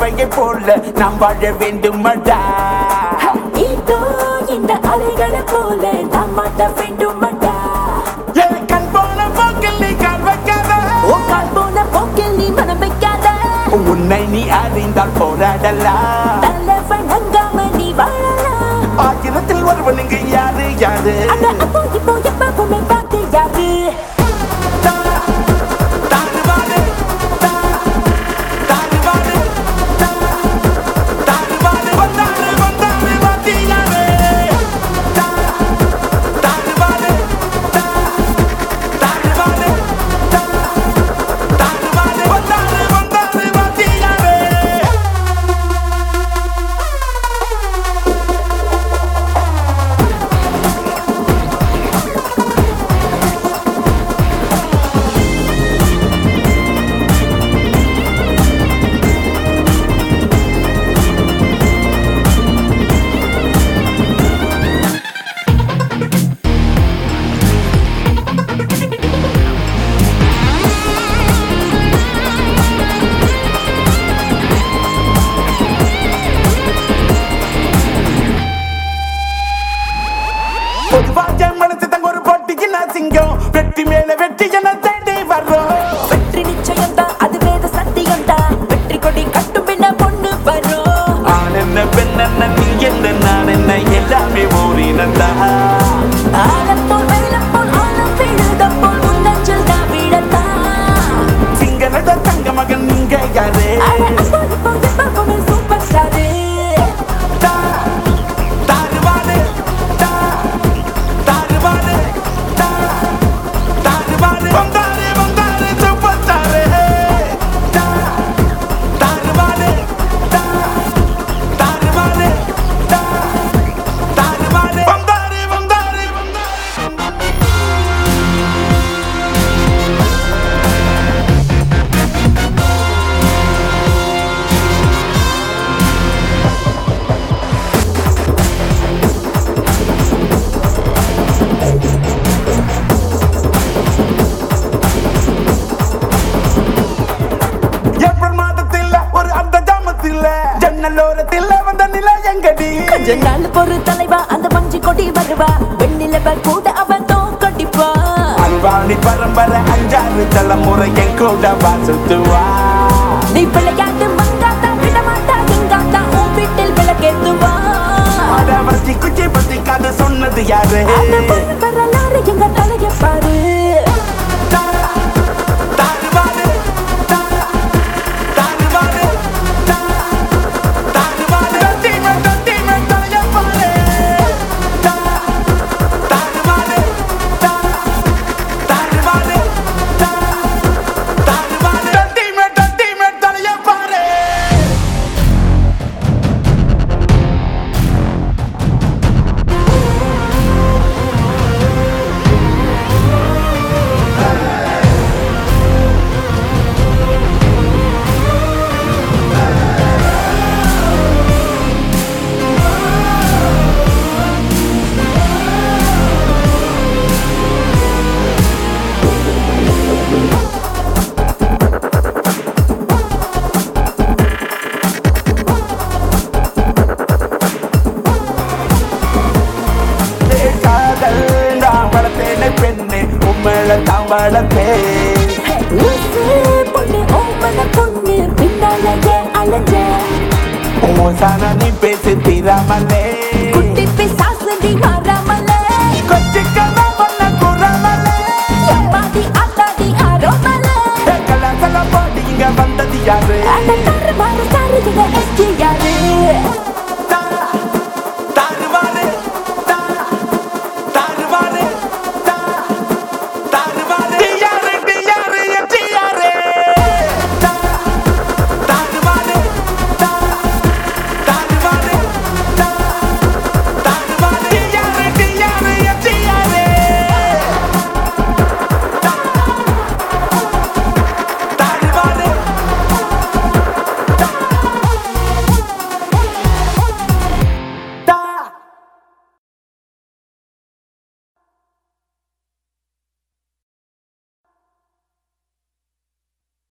பறவையை போல நாம் வாழ வேண்டுமடா இதோ இந்த அலைகளை போல நாம் மாட்ட வேண்டுமடா என் கண் போன போக்கில் நீ கால் வைக்காத ஓ கால் போன போக்கில் நீ மனம் வைக்காத உன்னை நீ அறிந்தால் போராடலாம் தலைவன் அங்காம நீ வாழலாம் ஆயிரத்தில் ஒருவனுக்கு யாரு யாரு அட அப்போ இப்போ எப்பவுமே பார்த்து யாரு தா, தாறுமாறு, தா, தாறுமாறு, தா, தாறுமாறு, வந்தாரு, வந்தாரு, வாத்தியாரு. தா, தாறுமாறு, தா, தாறுமாறு, தா, தாறுமாறு, வந்தாரு, வந்தாரு, வாத்தியாரு. பொதுவாக மனசு தங்க ஒரு போட்டிக்கு நான் சிங்கம் வெட்டி மேல வெட்டி என தேடி வர்றோம் வெற்றி நிச்சயம் தான் அது வேத சத்தியம் தான் வெற்றி கொடி கட்டும் பின்ன பொண்ணு வரும் ஆண் என்ன பெண் என்ன நீ என்ன நான் என்ன எல்லாமே ஓரினந்தான் ஆழம் போல் வெள்ளம் போல் ஆழம் விழுதம் போல் முன்னஞ்சல் தான் விழத்தான் சிங்களத தங்க மகன் நீங்க யாரு அட அப்போ இப்போ எப்பவுமே சூப்பர் ஸ்டாரு தா, தாறுமாறு, தா, தாறுமாறு, தா, தாறுமாறு. வந்தாரு, வந்தாரு, super star. தா, தாறுமாறு, தா, தாறுமாறு, தா, தாறுமாறு. வந்தாரு, வந்தாரு, வந்தாரு. ஏப்ரல் மாதத்தில் ஒரு அந்த ஜாமத்தில் ஜன்னலோரத்தில் வந்த நிலை எங்கடி கொஞ்ச நாள் பொறு தலைவா அந்த மஞ்சு கொடி வருவா வெண்ணிலவ கூட அவன் தோக்கடிப்பா அன்பாணி பரம்பரை அஞ்சாறு தலைமுறை என் கூட வாசுத்துவா நீ விளையாட்டு மங்காத்தா விடமாட்டா எங்காத்தா உன் வீட்டில் விளக்கேத்துவா அட வச்சி குச்சி பத்தி கதை சொன்னது யாரு அந்த பொண்ணு வரலாறு எங்க தலைய பாரு தா, தாறுமாறு, தா, தாறுமாறு, தா, தாறுமாறு. தத்திமே, தத்திமே, தலைய பாரு. தா, தாறுமாறு, தா, தாறுமாறு, தா, தாறுமாறு. தத்திமே, தத்திமே, தலைய பாரு. காதல் நான் வளர்த்தேனே பெண்ணே உண்மையில தான் வளர்த்தேன் லூசு பொண்ணு ஓமன பொண்ணு பின்னாலேயே அலைஞ்ச ஓசான நீ பேசி தீராமலே